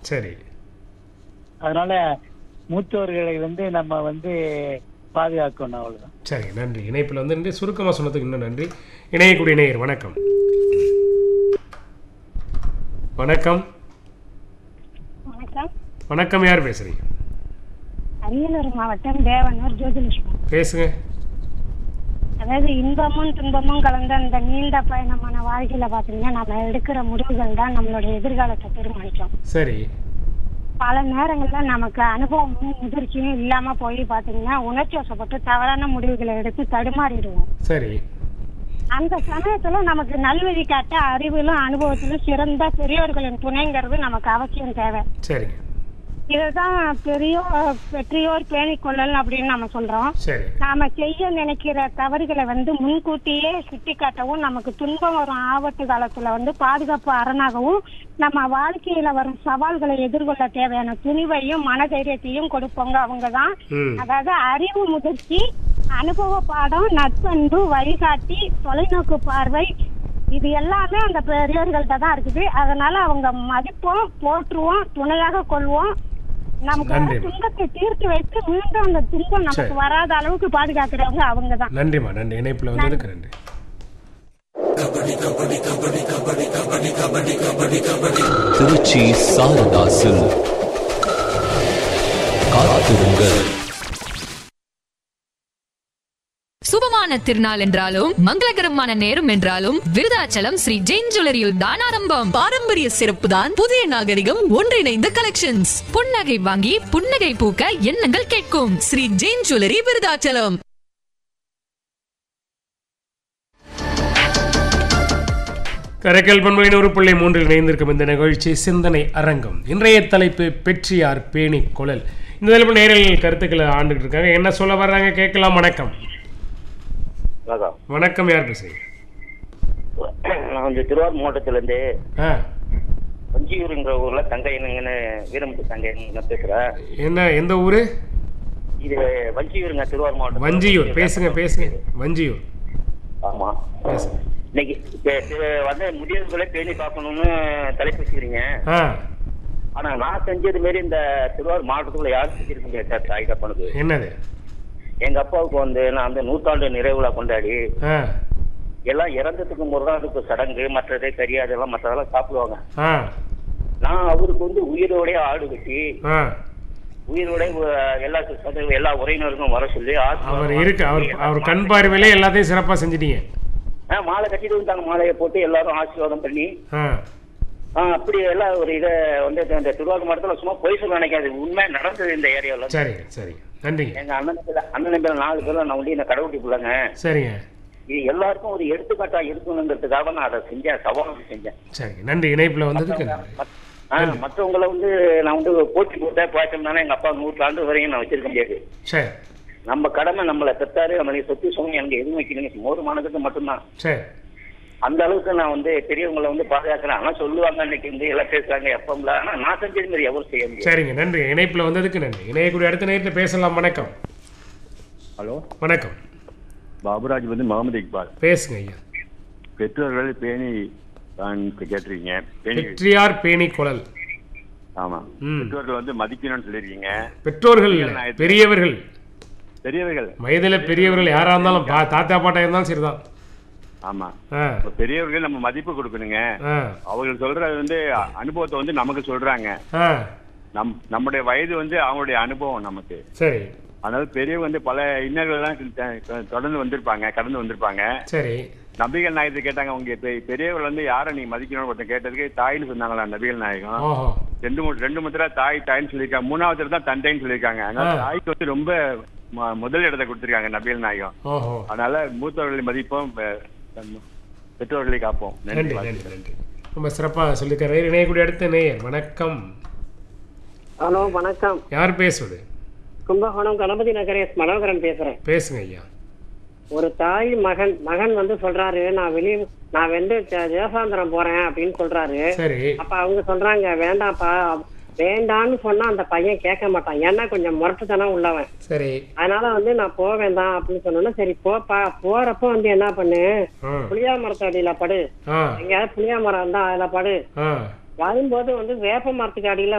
சரி அதனால மூத்தோர்களை வந்து நம்ம வந்து பாதுகாக்கணும் அவ்வளவுதான் சரி நன்றி இணைப்பில் வந்து நன்றி சுருக்கமாக சொன்னதுக்கு இன்னும் நன்றி இணையக்கூடிய நேயர் வணக்கம் வணக்கம் வணக்கம் வணக்கம் யார் பேசுறீங்க அரியலூர் மாவட்டம் தேவனூர் ஜோதிலட்சுமி பேசுங்க அதாவது இன்பமும் துன்பமும் கலந்த அந்த நீண்ட பயணமான வாழ்க்கையில பாத்தீங்கன்னா நம்ம எடுக்கிற முடிவுகள் தான் நம்மளுடைய எதிர்காலத்தை தீர்மானிக்கும் சரி பல நேரங்கள்ல நமக்கு அனுபவமும் முதிர்ச்சியும் இல்லாம போய் பாத்தீங்கன்னா உணர்ச்சி வசப்பட்டு தவறான முடிவுகளை எடுத்து தடுமாறிடுவோம் சரி அந்த சமயத்துல நமக்கு நல்வழி காட்ட அறிவிலும் அனுபவத்திலும் சிறந்த பெரியோர்களின் துணைங்கிறது நமக்கு அவசியம் தேவை சரிங்க இதுதான் பெரியோர் பெற்றியோர் பேணிக் கொள்ளல் அப்படின்னு நம்ம சொல்றோம் சரி நாம செய்ய நினைக்கிற தவறுகளை வந்து முன்கூட்டியே சுட்டி காட்டவும் நமக்கு துன்பம் வரும் ஆபத்து காலத்துல வந்து பாதுகாப்பு அரணாகவும் நம்ம வாழ்க்கையில வரும் சவால்களை எதிர்கொள்ள தேவையான துணிவையும் மனதைரியத்தையும் கொடுப்பவங்க அவங்கதான் ம் அதாவது அறிவு முதிர்ச்சி அனுபவ பாடம் நட்பண்பு வழிகாட்டி தொலைநோக்கு பார்வை இது எல்லாமே அந்த பெரியோர்கள்ட்ட தான் இருக்குது அதனால அவங்க மதிப்போம் போற்றுவோம் துணையாக கொள்வோம் நமக்கு வர நன்றி. துன்பத்தை தீர்த்து வைத்து மீண்டும் அந்த துன்பம் நமக்கு சரி. வராத அளவுக்கு பாதுகாக்கிறவங்க அவங்க தான் நன்றிம்மா நன்றி இணைப்பில் வந்ததுக்கு நன்றி திருச்சி சாரதாசில் காத்திருங்கள் சுபமான திருநாள் என்றாலும் மங்களகரமான நேரம் என்றாலும் விருதாச்சலம் ஸ்ரீ ஜெயின் ஜுவல்லரியில் தான் ஆரம்பம் பாரம்பரிய சிறப்பு தான் புதிய நாகரிகம் ஒன்றிணைந்த கலெக்ஷன்ஸ் புன்னகை வாங்கி புன்னகை பூக்க எண்ணங்கள் கேட்கும் ஸ்ரீ ஜெயின் ஜுவல்லரி விருதாச்சலம் கரைக்கல் பண்புகளின் ஒரு பிள்ளை மூன்றில் இணைந்திருக்கும் இந்த நிகழ்ச்சி சிந்தனை அரங்கம் இன்றைய தலைப்பு பெற்றியார் பேணி குழல் இந்த தலைப்பு நேரில் கருத்துக்களை ஆண்டுகிட்டு இருக்காங்க என்ன சொல்ல வர்றாங்க கேட்கலாம் வணக்கம் வணக்கம் வணக்கம் யார் பேசுறீங்க நான் வந்து திருவாரூர் மாவட்டத்திலேருந்து ஆ வஞ்சியூருங்கிற ஊர்ல தங்கையனுங்கன்னு வீரமுத்து தங்கையனுங்க பேசுறேன் என்ன எந்த ஊரு இது வஞ்சியூருங்க திருவாரூர் மாவட்டம் வஞ்சியூர் பேசுங்க பேசுங்க வஞ்சியூர் ஆமா பேசுங்க இன்னைக்கு இப்ப இது வந்து முதியோர்களை பேணி பார்க்கணும்னு தலைப்பு வச்சுக்கிறீங்க ஆ ஆனா நான் செஞ்சது மாரி இந்த திருவாரூர் மாவட்டத்துக்குள்ள யாரும் செஞ்சிருக்க முடியாது சார் தாய் தப்பனுக்கு என்னது எங்க அப்பாவுக்கு வந்து நான் அந்த நூற்றாண்டு நிறைவு விழா கொண்டாடி ஆ எல்லாம் இறந்ததுக்கு முருகாதுக்கு சடங்கு மற்றது கறி அதெல்லாம் மற்றதெல்லாம் சாப்பிடுவாங்க ஆ நான் அவருக்கு வந்து உயிரோடைய ஆடு கட்டி ஆ உயிரோட அஹ், எல்லா சொந்த- எல்லா உறவினருக்கும் வர சொல்லி ஆசீர்வாதம் அவர் இருக்கு அவர் வாங்கி, அவர் கண் பார்வையிலே எல்லாத்தையும் சிறப்பாக செஞ்சிட்டீங்க ஆ, மாலை கட்டிட்டு வந்தாங்க மாலையை போட்டு எல்லாரும் ஆசீர்வாதம் பண்ணி ஆ ஆ, அப்படி எல்லாம் ஒரு இதை வந்து இந்த திருவாரூர் மாவட்டத்தில் சும்மா பொய் சொல்ல நினைக்காது உண்மை நடந்தது இந்த ஏரியாவில் சரிங்க சரிங்க நன்றிங்க எங்க அண்ணன் பேர்ல- அண்ணன் பேர் நாலு பேர்ல நான் வந்து இந்த கடவுட்டி பிள்ளைங்க சரிங்க இது எல்லாருக்கும் ஒரு எடுத்துக்காட்டா இருக்கணுங்கிறதுக்காக நான் அதை செஞ்சேன் சவாலுக்கு செஞ்சேன் சரிங்க நன்றி இணைப்பில் வந்ததுக்கு நன்றி மத்- ஆ, மற்றவங்கள வந்து நான் வந்து போட்டி போட்டா பார்த்தோம்னால எங்க அப்பா நூற்றாண்டு வரையும் நான் வச்சிருக்க முடியாது சரி நம்ம கடமை நம்மளை பெற்றாரு நம்மளுக்கு சொத்து சுகம் எனக்கு எதுவும் வைக்கணுங்க ஒரு மனதுக்கு மட்டும்தான் சரி அந்த அளவுக்கு நான் வந்து பெரியவங்களை வந்து பாதுகாக்கிறேன் ஆனா சொல்லுவாங்க அன்னைக்கு வந்து எல்லாம் பேசுறாங்க எப்பம்ல ஆனா நான் செஞ்சது மாதிரி எவரும் செய்ய முடியாது சரிங்க நன்றி இணைப்பில் வந்ததுக்கு நன்றி இணையக்கூடிய அடுத்த நேரத்தில் பேசலாம் வணக்கம் ஹலோ வணக்கம் பாபுராஜ் வந்து முகமது இக்பால் பேசுங்க ஐயா பெற்றோர்கள் பேணி தான் கேட்டிருக்கீங்க பேணி வெற்றியார் பேணி குழல் ஆமா ம். பெற்றோர்கள் வந்து மதிக்கணும்னு சொல்லியிருக்கீங்க பெற்றோர்கள் இல்ல, பெரியவர்கள் பெரியவர்கள் வயதில் பெரியவர்கள் யாரா இருந்தாலும் பா- தாத்தா பாட்டா இருந்தாலும் சரிதான் ஆமா ஆ இப்ப பெரியவர்கள் நம்ம மதிப்பு கொடுக்கணுங்க ஆ அவங்க சொல்றது வந்து அ- அனுபவத்தை வந்து நமக்கு சொல்றாங்க ஆ நம் நம்முடைய வயது வந்து அவங்களுடைய அனுபவம் நமக்கு சரி அதனால பெரியவங்க வந்து பல இன்னல்கள்லாம் த- தொடர்ந்து வந்திருப்பாங்க கடந்து வந்திருப்பாங்க சரி நபிகள் நாயகத்தை கேட்டாங்க உங்க பெ- பெரியவர்கள் வந்து யாரை நீ மதிக்கணும்னு ஒருத்தன் கேட்டதுக்கு தாய்னு சொன்னாங்களா நபிகள் நாயகம் ஓஹோ ரெண்டு மு- ரெண்டு முத்திரா தாய் தாய்ன்னு சொல்லியிருக்காங்க மூணாவது தான் தந்தைன்னு சொல்லியிருக்காங்க அதனால ஆ. தாய்க்கு வந்து ரொம்ப ம- முதல் இடத்தை கொடுத்திருக்காங்க நபிகள் நாயகம் ஓஹோ அதனால மூத்தவர்களை மதிப்போம் பெ- தம் பெற்றோர்களை காப்போம் நன்றி நன்றி நன்றி வாழ்த்துக்கள். நன்றி ரொம்ப சிறப்பாக சொல்லியிருக்காரு இணையக்கூடிய அடுத்த நேயர் வணக்கம் ஹலோ வணக்கம் யார் பேசுவது கும்பகோணம் கணபதி நகரேஷ் மனோகரன் பேசுறேன் பேசுங்க ஐயா ஒரு தாய் மகன் மகன் வந்து சொல்றாரு நான் வெளிய நான் வந்து தே- தேசாந்திரம் போறேன் அப்படின்னு சொல்றாரு சரி அப்ப அவங்க சொல்றாங்க வேண்டாம்ப்பா வேண்டான்னு சொன்னா அந்த பையன் கேட்க மாட்டான் ஏன்னா கொஞ்சம் முரட்டுத்தனம் உள்ளவன் சரி அதனால வந்து நான் போவேன் தான் அப்படின்னு சொன்னோன்னா சரி போப்பா போறப்ப வந்து என்ன பண்ணு ஆ புளியா மரத்தடியில படு ஆ எங்கேயாவது புளியா மரம் இருந்தா அதுல படு ஆ வரும்போது வந்து வேப்ப மரத்துக்கு அடியில